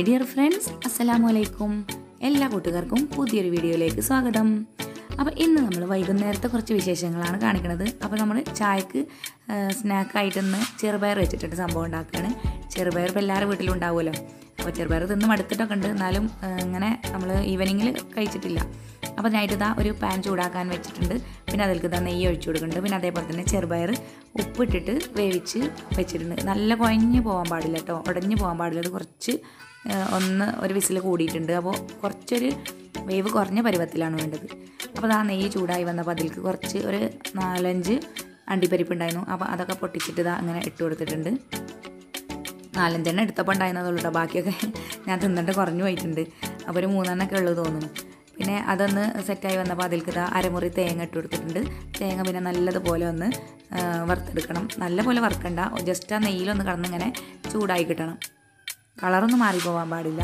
hi dear friends അസ്സലാമു അലൈക്കും എല്ലാ കൂട്ടുകാർക്കും പുതിയൊരു വീഡിയോയിലേക്ക് സ്വാഗതം അപ്പോൾ ഇന്ന് നമ്മൾ വൈകുന്നേരത്തെ കുറച്ച് വിശേഷങ്ങളാണ് കാണിക്കുന്നത് അപ്പോൾ നമ്മൾ ചായക്ക് സ്നാക്കായിട്ടൊന്ന് ചെറുപയർ വെച്ചിട്ടുണ്ട് സംഭവം ഉണ്ടാക്കുകയാണ് ചെറുപയർ ഇപ്പോൾ എല്ലാവരും വീട്ടിലും ഉണ്ടാവുമല്ലോ അപ്പോൾ ചെറുപയർ തിന്ന് മടുത്തിട്ടൊക്കെ ഉണ്ട് എന്നാലും ആ, ഇങ്ങനെ നമ്മൾ ഈവനിങ്ങിൽ കഴിച്ചിട്ടില്ല അപ്പോൾ ഞാനിട്ട് ഇതാ ഒരു പാൻ ചൂടാക്കാൻ വെച്ചിട്ടുണ്ട് പിന്നെ അതിലേക്ക് ഇതാ നെയ്യ് ഒഴിച്ചു കൊടുക്കുന്നുണ്ട് പിന്നെ അതേപോലെ തന്നെ ചെറുപയർ ഉപ്പിട്ടിട്ട് വേവിച്ച് വെച്ചിട്ടുണ്ട് നല്ല കുഴഞ്ഞ് പോകാൻ പാടില്ല കേട്ടോ ഉടഞ്ഞ് പോകാൻ പാടില്ല അത് കുറച്ച് ആ, ഒന്ന് ഒരു വിസിൽ കൂടിയിട്ടുണ്ട് അപ്പോൾ കുറച്ചൊരു വേവ് കുറഞ്ഞ പരുവത്തിലാണ് വേണ്ടത് അപ്പോൾ ആ നെയ്യ് ചൂടായി വന്നപ്പോൾ അതിലേക്ക് കുറച്ച് ഒരു നാലഞ്ച് അണ്ടിപ്പരിപ്പ് ഉണ്ടായിരുന്നു അപ്പോൾ അതൊക്കെ പൊട്ടിച്ചിട്ട് ഇതാ അങ്ങനെ ഇട്ട് കൊടുത്തിട്ടുണ്ട് നാലഞ്ചെണ്ണം എടുത്തപ്പോൾ ഉണ്ടായിരുന്നതുള്ളൂ കേട്ടോ ബാക്കിയൊക്കെ ഞാൻ തിന്നിട്ട് കുറഞ്ഞു പോയിട്ടുണ്ട് അപ്പോൾ ഒരു മൂന്നെണ്ണമൊക്കെ ഉള്ളൂ തോന്നുന്നു പിന്നെ അതൊന്ന് സെറ്റായി വന്നപ്പോൾ അതിലേക്ക് ഇതാ അരമുറി തേങ്ങ ഇട്ട് കൊടുത്തിട്ടുണ്ട് തേങ്ങ പിന്നെ നല്ലതുപോലെ ഒന്ന് ആ, വറുത്തെടുക്കണം നല്ലപോലെ വറുക്കണ്ട ജസ്റ്റ് ആ നെയ്യിലൊന്ന് കടന്നിങ്ങനെ ചൂടായി കിട്ടണം കളറൊന്നും മാറിപ്പോവാൻ പാടില്ല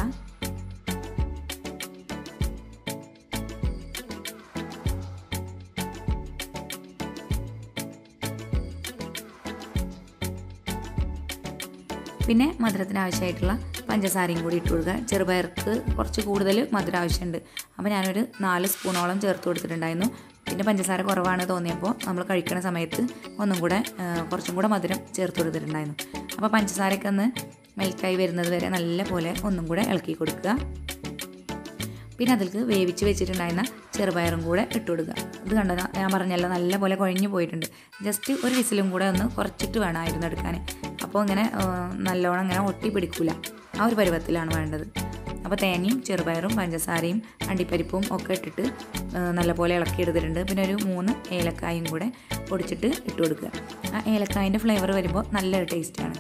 പിന്നെ മധുരത്തിന് ആവശ്യമായിട്ടുള്ള പഞ്ചസാരയും കൂടി ഇട്ട് കൊടുക്കുക ചെറുപയർക്ക് കുറച്ച് കൂടുതൽ മധുരം ആവശ്യമുണ്ട് അപ്പോൾ ഞാനൊരു നാല് സ്പൂണോളം ചേർത്ത് കൊടുത്തിട്ടുണ്ടായിരുന്നു പിന്നെ പഞ്ചസാര കുറവാണ് തോന്നിയപ്പോൾ നമ്മൾ കഴിക്കുന്ന സമയത്ത് ഒന്നും കൂടെ ആ, കുറച്ചും കൂടെ മധുരം ചേർത്ത് കൊടുത്തിട്ടുണ്ടായിരുന്നു അപ്പോൾ പഞ്ചസാരയൊക്കെ ഒന്ന് മെൽറ്റായി വരുന്നത് വരെ നല്ല പോലെ ഒന്നും കൂടെ ഇളക്കി കൊടുക്കുക പിന്നെ അതിലേക്ക് വേവിച്ച് വെച്ചിട്ടുണ്ടായിരുന്ന ചെറുപയറും കൂടെ ഇട്ട് കൊടുക്കുക ഇത് കണ്ടോ ഞാൻ പറഞ്ഞല്ലോ നല്ല പോലെ കുഴഞ്ഞു പോയിട്ടുണ്ട് ജസ്റ്റ് ഒരു വിസിലും കൂടെ ഒന്ന് കുറച്ചിട്ട് വേണമായിരുന്നു എടുക്കാൻ അപ്പോൾ ഇങ്ങനെ ആ, നല്ലോണം ഇങ്ങനെ ഒട്ടി പിടിക്കില്ല ആ ഒരു പരുവത്തിലാണ് വേണ്ടത് അപ്പോൾ തേങ്ങയും ചെറുപയറും പഞ്ചസാരയും അണ്ടിപ്പരിപ്പും ഒക്കെ ഇട്ടിട്ട് ആ, നല്ലപോലെ ഇളക്കിയെടുത്തിട്ടുണ്ട് പിന്നെ ഒരു മൂന്ന് ഏലക്കായും കൂടെ പൊടിച്ചിട്ട് ഇട്ട് കൊടുക്കുക ആ ഏലക്കായൻ്റെ ഫ്ലേവർ വരുമ്പോൾ നല്ലൊരു ടേസ്റ്റാണ്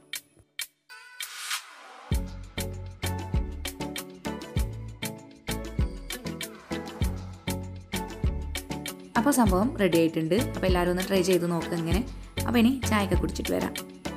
അപ്പോൾ സംഭവം റെഡി ആയിട്ടുണ്ട് അപ്പോൾ എല്ലാവരും ഒന്ന് ട്രൈ ചെയ്ത് നോക്കുക ഇങ്ങനെ അപ്പോൾ ഇനി ചായയൊക്കെ കുടിച്ചിട്ട് വരാം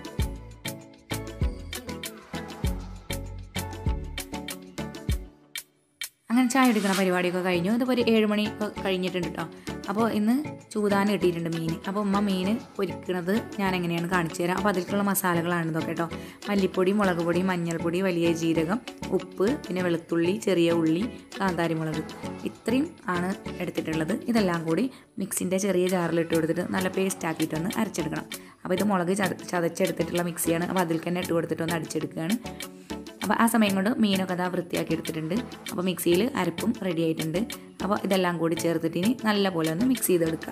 അങ്ങനെ ചായ എടുക്കണ പരിപാടിയൊക്കെ കഴിഞ്ഞു ഇതിപ്പോൾ ഒരു ഏഴ് മണി ഒക്കെ കഴിഞ്ഞിട്ടുണ്ട് കേട്ടോ അപ്പോൾ ഇന്ന് ചൂതാൻ കിട്ടിയിട്ടുണ്ട് മീൻ അപ്പോൾ ഉമ്മ മീൻ പൊരിക്കണത് ഞാൻ എങ്ങനെയാണ് കാണിച്ചു തരാം അപ്പോൾ അതിലേക്കുള്ള മസാലകളാണ് ഇതൊക്കെ കേട്ടോ മല്ലിപ്പൊടി മുളക് പൊടി മഞ്ഞൾപ്പൊടി വലിയ ജീരകം ഉപ്പ് പിന്നെ വെളുത്തുള്ളി ചെറിയ ഉള്ളി കാന്താരി മുളക് ഇത്രയും ആണ് എടുത്തിട്ടുള്ളത് ഇതെല്ലാം കൂടി മിക്സിൻ്റെ ചെറിയ ജാറിൽ ഇട്ട് കൊടുത്തിട്ട് നല്ല പേസ്റ്റ് ആക്കിയിട്ടൊന്ന് അരച്ചെടുക്കണം അപ്പോൾ ഇത് മുളക് ചത ചതച്ചെടുത്തിട്ടുള്ള മിക്സിയാണ് അപ്പോൾ അതിൽ തന്നെ ഇട്ട് കൊടുത്തിട്ട് ഒന്ന് അടിച്ചെടുക്കുകയാണ് അപ്പോൾ ആ സമയം കൊണ്ട് മീനൊക്കെ അതാ വൃത്തിയാക്കി എടുത്തിട്ടുണ്ട് അപ്പോൾ മിക്സിയിൽ അരപ്പും റെഡി ആയിട്ടുണ്ട് അപ്പോൾ ഇതെല്ലാം കൂടി ചേർത്തിട്ട് ഇനി നല്ലപോലെ ഒന്ന് മിക്സ് ചെയ്തെടുക്കുക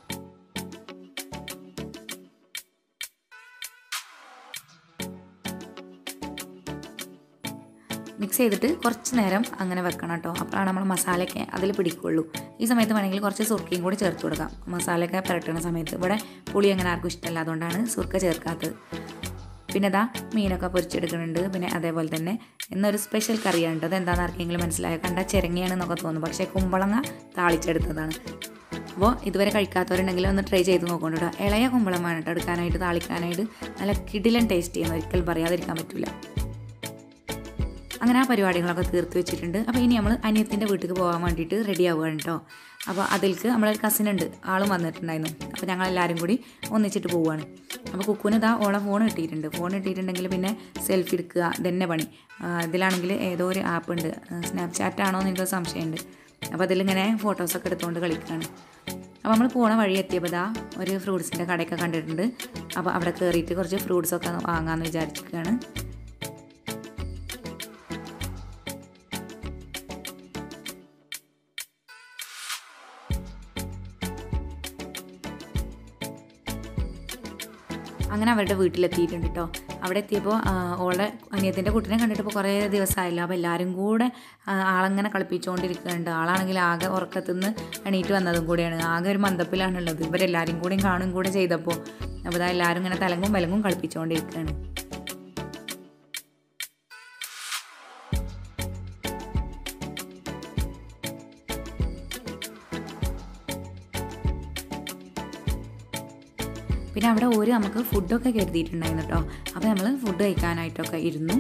മിക്സ് ചെയ്തിട്ട് കുറച്ച് നേരം അങ്ങനെ വെക്കണം കേട്ടോ അപ്പോഴാണ് നമ്മൾ മസാലയൊക്കെ അതിൽ പിടിക്കുള്ളൂ ഈ സമയത്ത് വേണമെങ്കിൽ കുറച്ച് സുർക്കയും കൂടി ചേർത്ത് കൊടുക്കാം മസാലയൊക്കെ പുരട്ടുന്ന സമയത്ത് ഇവിടെ പുളി അങ്ങനെ ആർക്കും ഇഷ്ടമല്ല അതുകൊണ്ടാണ് സുർക്ക ചേർക്കാത്തത് പിന്നെ ഇതാ മീനൊക്കെ പൊരിച്ചെടുക്കുന്നുണ്ട് പിന്നെ അതേപോലെ തന്നെ ഇന്നൊരു സ്പെഷ്യൽ കറിയാണ് അത് എന്താണെന്ന് ആർക്കെങ്കിലും മനസ്സിലായോ കണ്ട ചിരങ്ങിയാണെന്നൊക്കെ തോന്നും പക്ഷേ കുമ്പളങ്ങ താളിച്ചെടുത്തതാണ് അപ്പോൾ ഇതുവരെ കഴിക്കാത്തവരുണ്ടെങ്കിൽ ഒന്ന് ട്രൈ ചെയ്ത് നോക്കണം കേട്ടോ ഇളയ കുമ്പളം വേണം കേട്ടോ എടുക്കാനായിട്ട് താളിക്കാനായിട്ട് നല്ല കിടിലൻ ടേസ്റ്റ് ചെയ്യുന്ന ഒരിക്കലും പറയാതിരിക്കാൻ പറ്റില്ല അങ്ങനെ ആ പരിപാടികളൊക്കെ തീർത്ത് വെച്ചിട്ടുണ്ട് അപ്പോൾ ഇനി നമ്മൾ അനിയത്തിൻ്റെ വീട്ടിൽ പോകാൻ വേണ്ടിയിട്ട് റെഡി ആവുകയാണ് കേട്ടോ അപ്പോൾ അതിലേക്ക് നമ്മളൊരു കസിൻ ഉണ്ട് ആളും വന്നിട്ടുണ്ടായിരുന്നു അപ്പോൾ ഞങ്ങൾ എല്ലാവരും കൂടി ഒന്നിച്ചിട്ട് പോവുകയാണ് അപ്പോൾ കുക്കുന് ഇതാ ഓളെ ഫോൺ കിട്ടിയിട്ടുണ്ട് ഫോൺ കിട്ടിയിട്ടുണ്ടെങ്കിൽ പിന്നെ സെൽഫി എടുക്കുക ഇതന്നെ പണി ആ, ഇതിലാണെങ്കിൽ ഏതോ ഒരു ആപ്പ് ഉണ്ട് സ്നാപ്ചാറ്റ് ആണോ എന്ന് എനിക്ക് സംശയമുണ്ട് അപ്പോൾ അതിലിങ്ങനെ ഫോട്ടോസൊക്കെ എടുത്തുകൊണ്ട് കളിക്കുകയാണ് അപ്പോൾ നമ്മൾ പോണ വഴി എത്തിയപ്പോൾ ഇതാ ഒരു ഫ്രൂട്ട്സിൻ്റെ കടയൊക്കെ കണ്ടിട്ടുണ്ട് അപ്പോൾ അവിടെ കയറിയിട്ട് കുറച്ച് ഫ്രൂട്ട്സൊക്കെ വാങ്ങാമെന്ന് വിചാരിച്ചിരിക്കുകയാണ് അങ്ങനെ അവരുടെ വീട്ടിലെത്തിയിട്ടുണ്ട് കേട്ടോ അവിടെ എത്തിയപ്പോൾ ഓളെ അനിയത്തിൻ്റെ കുട്ടീനെ കണ്ടിട്ടിപ്പോൾ കുറേ ദിവസമായില്ല അപ്പോൾ എല്ലാവരും കൂടെ ആ, ആളങ്ങനെ കളിപ്പിച്ചുകൊണ്ടിരിക്കുന്നുണ്ട് ആളാണെങ്കിൽ ആകെ ഉറക്കത്തുനിന്ന് എണീറ്റ് വന്നതും കൂടെയാണ് ആകെ ഒരു മന്ദപ്പിലാണുള്ളത് ഇവരെല്ലാവരും കൂടെയും കാണും കൂടെ ചെയ്തപ്പോൾ അപ്പോൾ ഇതാ എല്ലാവരും ഇങ്ങനെ തലങ്ങും വിലങ്ങും കളിപ്പിച്ചുകൊണ്ടിരിക്കുകയാണ് പിന്നെ അവിടെ ഒരു നമുക്ക് ഫുഡൊക്കെ കരുതിയിട്ടുണ്ടായിരുന്നു കേട്ടോ അപ്പോൾ നമ്മൾ ഫുഡ് കഴിക്കാനായിട്ടൊക്കെ ഇരുന്നു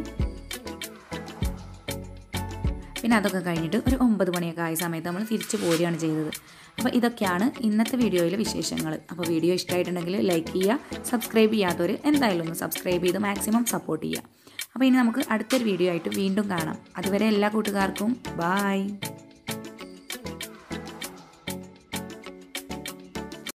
പിന്നെ അതൊക്കെ കഴിഞ്ഞിട്ട് ഒരു ഒമ്പത് മണിയൊക്കെ ആയ സമയത്ത് നമ്മൾ തിരിച്ചു പോരുകയാണ് ചെയ്തത് അപ്പോൾ ഇതൊക്കെയാണ് ഇന്നത്തെ വീഡിയോയിലെ വിശേഷങ്ങൾ അപ്പോൾ വീഡിയോ ഇഷ്ടമായിട്ടുണ്ടെങ്കിൽ ലൈക്ക് ചെയ്യുക സബ്സ്ക്രൈബ് ചെയ്യാത്തവർ എന്തായാലും ഒന്ന് സബ്സ്ക്രൈബ് ചെയ്ത് മാക്സിമം സപ്പോർട്ട് ചെയ്യുക അപ്പോൾ ഇനി നമുക്ക് അടുത്തൊരു വീഡിയോ ആയിട്ട് വീണ്ടും കാണാം അതുവരെ എല്ലാ കൂട്ടുകാർക്കും ബായ്